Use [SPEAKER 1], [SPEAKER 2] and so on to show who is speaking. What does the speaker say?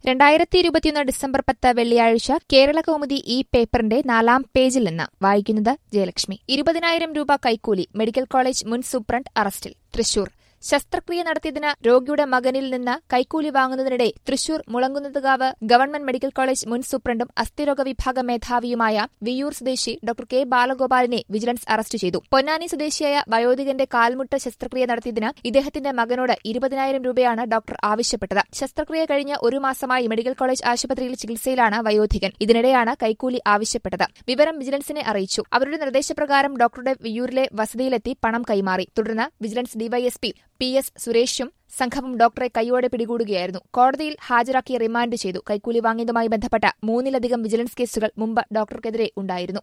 [SPEAKER 1] രണ്ടായിരത്തി ഇരുപത്തിയൊന്ന് ഡിസംബർ പത്ത് വെള്ളിയാഴ്ച കേരള കൗമുദി ഈ പേപ്പറിന്റെ നാലാം പേജിൽ നിന്ന് വായിക്കുന്നത് ജയലക്ഷ്മി ഇരുപതിനായിരം രൂപ കൈക്കൂലി മെഡിക്കൽ കോളേജ് മുൻ സൂപ്രണ്ട് അറസ്റ്റിൽ തൃശൂർ ശസ്ത്രക്രിയ നടത്തിയതിന് രോഗിയുടെ മകനിൽ നിന്ന് കൈക്കൂലി വാങ്ങുന്നതിനിടെ Thrissur Mulankunnathukavu government medical college മുൻ സൂപ്രണ്ടും അസ്ഥിരോഗ വിഭാഗം മേധാവിയുമായ വിയൂർ സ്വദേശി ഡോക്ടർ കെ ബാലഗോപാലിനെ വിജിലൻസ് അറസ്റ്റ് ചെയ്തു പൊന്നാനി സ്വദേശിയായ വയോധികന്റെ കാൽമുട്ട് ശസ്ത്രക്രിയ നടത്തിയതിന് ഇദ്ദേഹത്തിന്റെ മകനോട് ഇരുപതിനായിരം രൂപയാണ് ഡോക്ടർ ആവശ്യപ്പെട്ടത് ശസ്ത്രക്രിയ കഴിഞ്ഞ് ഒരു മാസമായി മെഡിക്കൽ കോളേജ് ആശുപത്രിയിൽ ചികിത്സയിലാണ് വയോധികൻ ഇതിനിടെയാണ് കൈക്കൂലി ആവശ്യപ്പെട്ടത് വിവരം വിജിലൻസിനെ അറിയിച്ചു അവരുടെ നിർദ്ദേശപ്രകാരം ഡോക്ടറുടെ വിയൂരിലെ വസതിയിലെത്തി പണം കൈമാറി തുടർന്ന് വിജിലൻസ് ഡിവൈഎസ്പി പി എസ് സുരേഷും സംഘവും ഡോക്ടറെ കൈയോടെ പിടികൂടുകയായിരുന്നു കോടതിയിൽ ഹാജരാക്കി റിമാൻഡ് ചെയ്തു കൈക്കൂലി വാങ്ങിയതുമായി ബന്ധപ്പെട്ട മൂന്നിലധികം വിജിലൻസ് കേസുകൾ മുമ്പ് ഡോക്ടർക്കെതിരെ ഉണ്ടായിരുന്നു